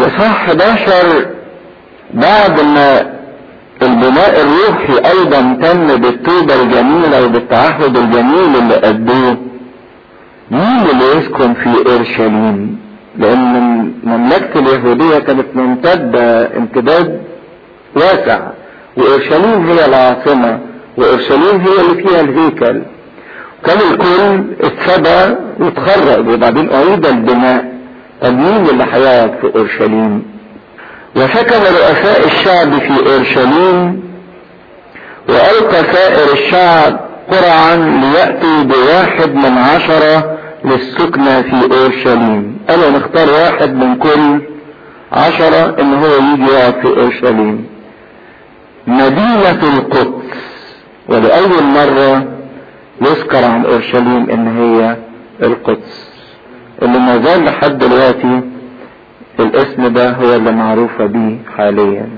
والاصحاح 11 بعد ما البناء الروحي ايضا تم بالتوبة الجميلة وبالتعهد الجميل اللي ادوه مين اللي يسكن في اورشليم لان مملكة اليهودية كانت ممتدة امتداد واسع واورشليم هي العاصمة واورشليم هي اللي فيها الهيكل كان الكل اتسبى واتخرج وبعدين اعيد البناء طب مين اللي هيقعد في اورشليم وسكن رؤساء الشعب في اورشليم والقى سائر الشعب قرعا ليأتوا بواحد من عشرة للسكنة في اورشليم قالوا نختار واحد من كل عشرة ان هو يجي يقعد في اورشليم مدينة القدس ولأول مرة يذكر عن اورشليم ان هي القدس اللي ما زال لحد دلوقتي الاسم ده هو اللي معروفة بيه حاليا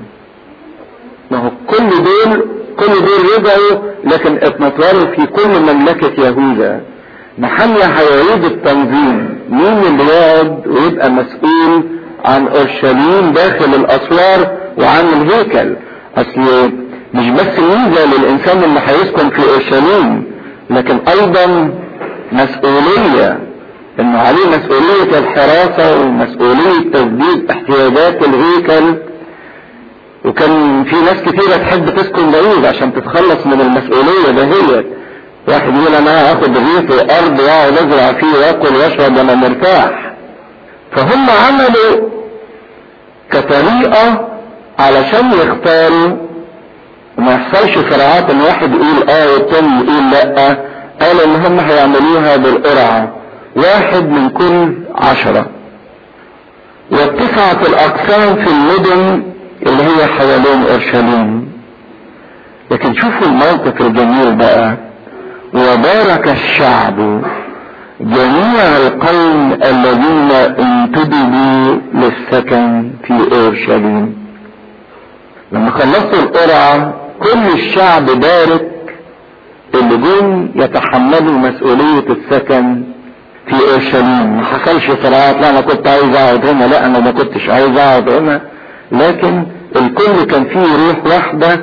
ما هو كل دول كل دول رجعوا لكن اتنطروا في كل مملكة يهوذا محمية هيعيد التنظيم مين اللي يقعد ويبقى مسؤول عن اورشليم داخل الاسوار وعن الهيكل اصل مش بس ميزة للانسان اللي هيسكن في اورشليم لكن ايضا مسؤولية انه عليه مسؤولية الحراسة ومسؤولية تسديد احتياجات الهيكل وكان في ناس كتيرة تحب تسكن بعيد عشان تتخلص من المسؤولية دهيت واحد يقول انا هاخد ريف وارض واقعد ازرع فيه واكل واشرب وانا مرتاح فهم عملوا كطريقة علشان يختاروا وما يحصلش صراعات ان واحد يقول اه والتاني يقول لا قالوا ان هم هيعملوها بالقرعة واحد من كل عشرة واتسعت الاقسام في المدن اللي هي حوالين اورشليم لكن شوفوا الموقف الجميل بقى وبارك الشعب جميع القوم الذين انتدبوا للسكن في اورشليم لما خلصوا القرعة كل الشعب بارك اللي جم يتحملوا مسؤولية السكن في اورشليم ما حصلش صراعات لا انا كنت عايز اقعد هنا لا انا ما كنتش عايز اقعد هنا لكن الكل كان فيه روح واحدة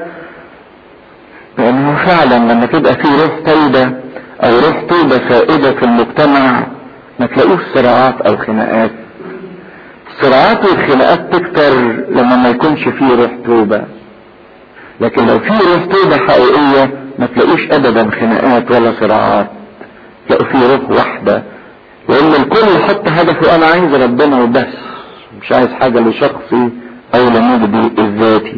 لانه فعلا لما تبقى فيه روح طيبة او روح طيبة سائدة في المجتمع ما تلاقوش صراعات او خناقات الصراعات والخناقات تكتر لما ما يكونش فيه روح توبة لكن لو فيه روح توبة حقيقية ما تلاقوش ابدا خناقات ولا صراعات تلاقوا فيه روح واحدة لان الكل يحط هدفه انا عايز ربنا وبس مش عايز حاجة لشخصي او لمجدي الذاتي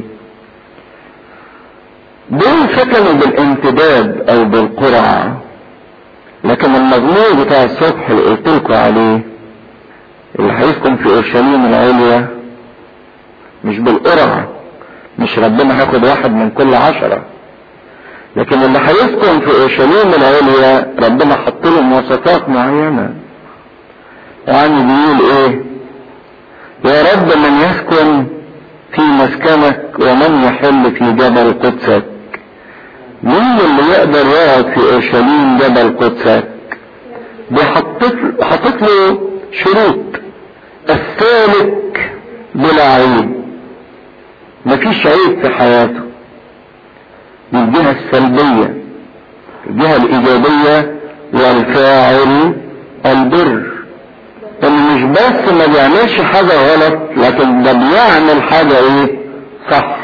دول سكنوا بالامتداد او بالقرعة لكن المضمون بتاع الصبح اللي قلت لكم عليه اللي هيسكن في اورشليم العليا مش بالقرعة مش ربنا هياخد واحد من كل عشرة لكن اللي هيسكن في اورشليم العليا ربنا حط له مواصفات معينة يعني بيقول ايه يا رب من يسكن في مسكنك ومن يحل في جبل قدسك مين اللي يقدر يقعد في اورشليم جبل قدسك حطت له شروط السالك بلا عيب مفيش عيب في حياته من الجهة السلبية الجهة الإيجابية والفاعل البر اللي مش بس ما بيعملش حاجة غلط لكن ده بيعمل حاجة ايه صح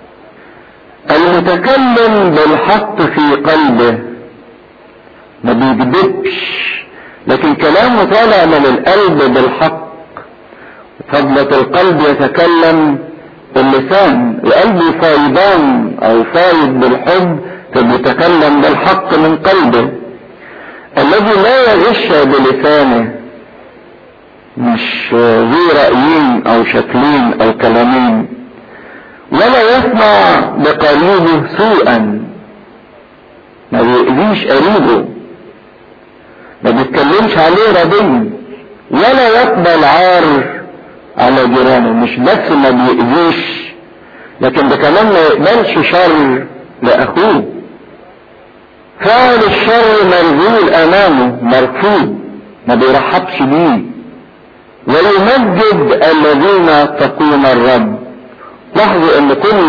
المتكلم بالحق في قلبه ما بيكذبش لكن كلامه طالع من القلب بالحق فضلة القلب يتكلم اللسان القلب فايضان او فايض بالحب فبيتكلم بالحق من قلبه الذي لا يغش بلسانه مش ذي رأيين او شكلين او كلامين ولا يسمع بقليله سوءا ما بيأذيش قريبه ما بيتكلمش عليه ردي ولا يقبل عار على جيرانه مش بس ما بيأذيش لكن ده كمان ما يقبلش شر لأخوه فعل الشر مرذول أمامه مرفوض ما بيرحبش بيه ويمجد الذين يتقون الرب لاحظوا ان كل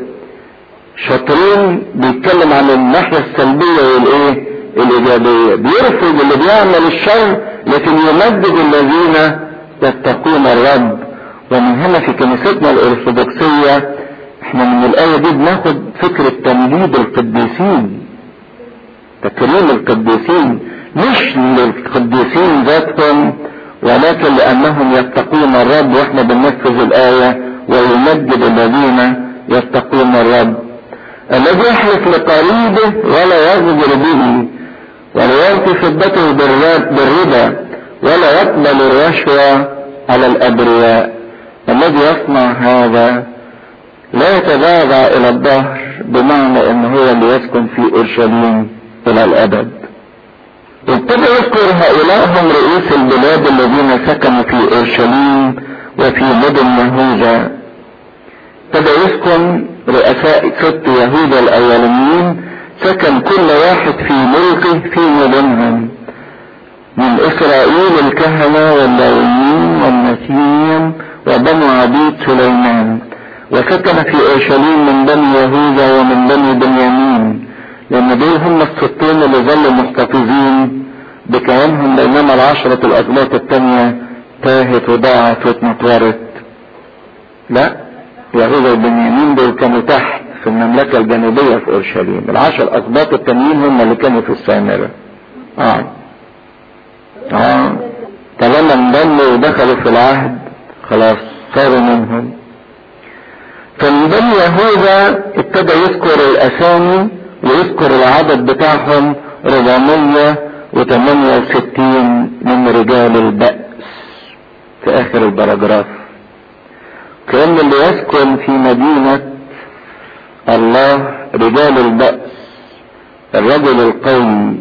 شاطرين بيتكلم عن الناحية السلبية والايه الايجابية بيرفض اللي بيعمل الشر لكن يمجد الذين يتقون الرب ومن هنا في كنيستنا الارثوذكسية احنا من الاية دي بناخد فكرة تمجيد القديسين تكريم القديسين مش للقديسين ذاتهم ولكن لانهم يتقون الرب واحنا بننفذ الايه ويمجد الذين يتقون الرب الذي يحلف لقريبه ولا يغدر به ولا يعطي فضته بالربا ولا يقبل الرشوة على الأبرياء الذي يصنع هذا لا يتباغى إلى الظهر بمعنى أن هو اللي يسكن في أورشليم إلى الأبد ابتدى يذكر هؤلاء هم رؤوس البلاد الذين سكنوا في أورشليم وفي مدن يهوذا ابتدى يسكن رؤساء ست يهوذا الاولانيين سكن كل واحد في ملكه في مدنهم من اسرائيل الكهنة واللاويين والنسيين وبنو عبيد سليمان وسكن في اورشليم من بني يهوذا ومن بني بنيامين لان دول هم الستين اللي ظلوا محتفظين بكيانهم بينما العشرة الاسباط التانية تاهت وضاعت واتنطورت لا يهوذا وبنيامين دول كانوا تحت في المملكة الجنوبية في اورشليم العشر اسباط التانيين هم اللي كانوا في السامرة اه اه طالما انضموا ودخلوا في العهد خلاص صاروا منهم فمن بني يهوذا ابتدى يذكر الاسامي ويذكر العدد بتاعهم 468 من رجال البأس في اخر البراجراف كأن اللي يسكن في مدينة الله رجال البأس الرجل القوي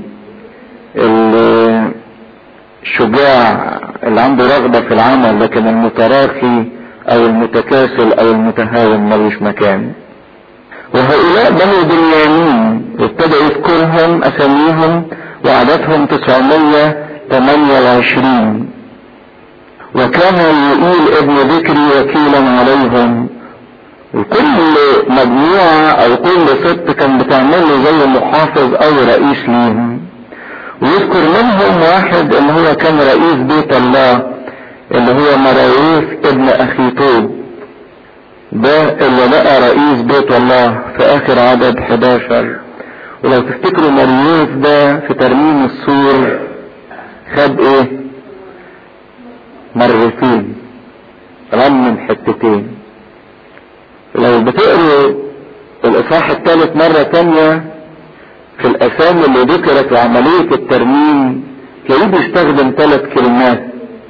الشجاع اللي عنده رغبة في العمل لكن المتراخي او المتكاسل او المتهاون ملوش مكان وهؤلاء بنو بنيامين ابتدى يذكرهم اساميهم وعددهم 928 وكان يقول ابن ذكري وكيلا عليهم وكل مجموعة او كل ست كان بتعمل له زي محافظ او رئيس ليهم ويذكر منهم واحد اللي هو كان رئيس بيت الله اللي هو مرايوث ابن اخي طوب ده اللي لقى رئيس بيت الله في اخر عدد 11 ولو تفتكروا مريوث ده في ترميم السور خد ايه مرتين رمم حتتين لو بتقروا الاصحاح الثالث مرة تانية في الاسامي اللي ذكرت في عملية الترميم تلاقيه بيستخدم ثلاث كلمات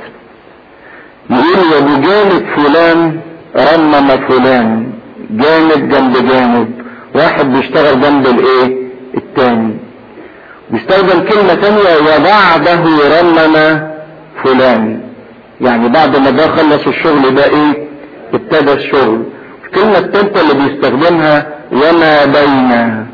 يقول وبجانب فلان رمم فلان جانب جنب جانب واحد بيشتغل جنب الايه التاني بيستخدم كلمة تانية وبعده رمم فلان يعني بعد ما ده خلص الشغل ده ايه ابتدى الشغل الكلمة التالتة اللي بيستخدمها وما بين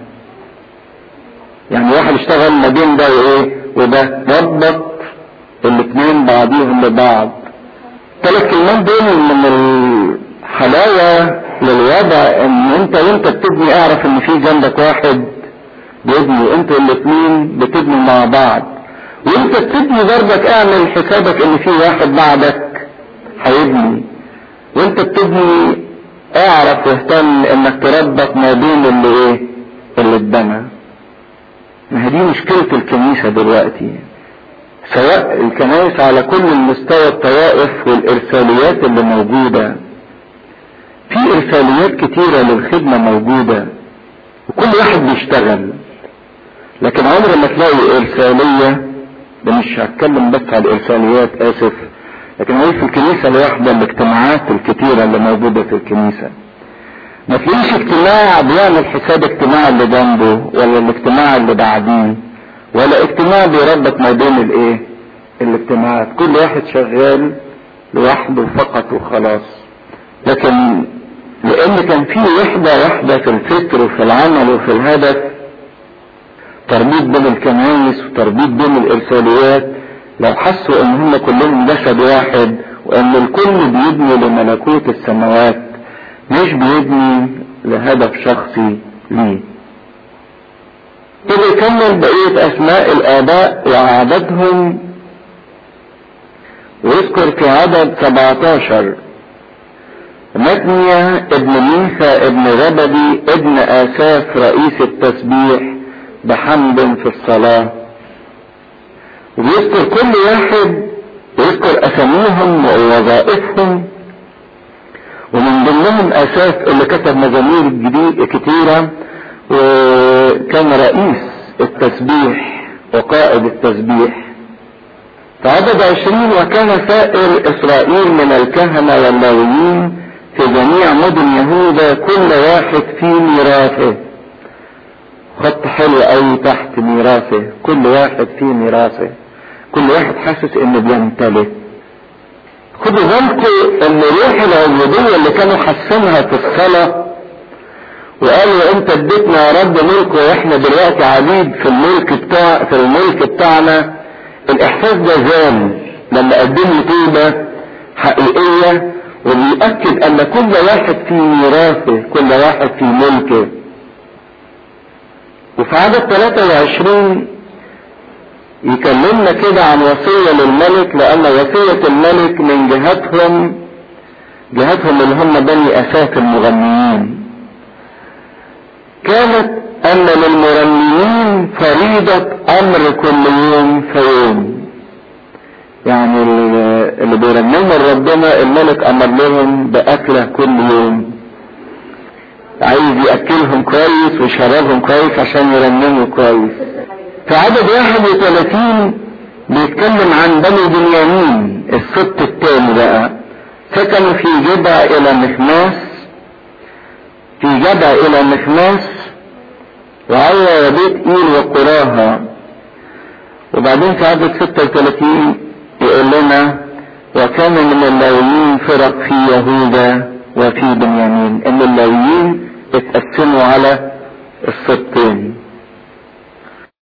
يعني واحد اشتغل ما بين ده وايه وده ربط الاثنين بعضيهم ببعض ثلاث كلمات دول من الحلاوة للوضع ان انت وانت بتبني اعرف ان في جنبك واحد بيبني انتوا الاثنين بتبنوا مع بعض وانت بتبني برضك اعمل حسابك ان في واحد بعدك هيبني وانت بتبني اعرف واهتم انك تربط ما بين اللي ايه اللي اتبنى ما هي دي مشكلة الكنيسة دلوقتي سواء الكنائس على كل المستوى الطوائف والارساليات اللي موجودة في ارساليات كتيرة للخدمة موجودة وكل واحد بيشتغل لكن عمر ما تلاقي ارسالية ده مش هتكلم بس على الارساليات اسف لكن هو في الكنيسة الواحدة الاجتماعات الكتيرة اللي موجودة في الكنيسة ما تلاقيش اجتماع بيعمل حساب اجتماع اللي جنبه ولا الاجتماع اللي بعديه ولا اجتماع بيربط ما بين الايه الاجتماعات كل واحد شغال لوحده فقط وخلاص لكن لان كان في وحدة واحدة في الفكر وفي العمل وفي الهدف تربيط بين الكنائس وتربيط بين الارساليات لو حسوا ان هم كلهم جسد واحد وان الكل بيبني لملكوت السماوات مش بيبني لهدف شخصي ليه كده يكمل بقية اسماء الاباء وعددهم ويذكر في عدد 17 متنيا ابن ميخا ابن غبدي ابن اساف رئيس التسبيح بحمد في الصلاة ويذكر كل واحد ويذكر اساميهم ووظائفهم ومن ضمنهم اساف اللي كتب مزامير جديد كتيرة وكان رئيس التسبيح وقائد التسبيح في عدد عشرين وكان سائر اسرائيل من الكهنة واللاويين في جميع مدن يهوذا كل واحد في ميراثه خط حلو قوي تحت ميراثه كل واحد في ميراثه كل واحد حاسس انه بيمتلك خدوا بالكم ان روح العبودية اللي كانوا حاسينها في الصلاة وقالوا انت اديتنا يا رب ملك واحنا دلوقتي عبيد في الملك بتاع في الملك بتاعنا الاحساس ده زال لما قدموا توبة حقيقية وبيأكد ان كل واحد في ميراثه كل واحد في ملكه وفي عدد 23 يكلمنا كده عن وصية للملك لأن وصية الملك من جهتهم جهتهم اللي هم بني أساف المغنيين كانت أن للمرنمين فريضة أمر كل يوم فيوم يعني اللي بيرنموا لربنا الملك أمر لهم بأكلة كل يوم عايز يأكلهم كويس ويشربهم كويس عشان يرنموا كويس في عدد 31 بيتكلم عن بني بنيامين السبط التاني بقى سكنوا في جبع الى مخماس في جبع الى مخماس وعلى بيت ايل وقراها وبعدين في عدد 36 يقول لنا وكان من اللاويين فرق في يهوذا وفي بنيامين ان اللاويين اتقسموا على السبطين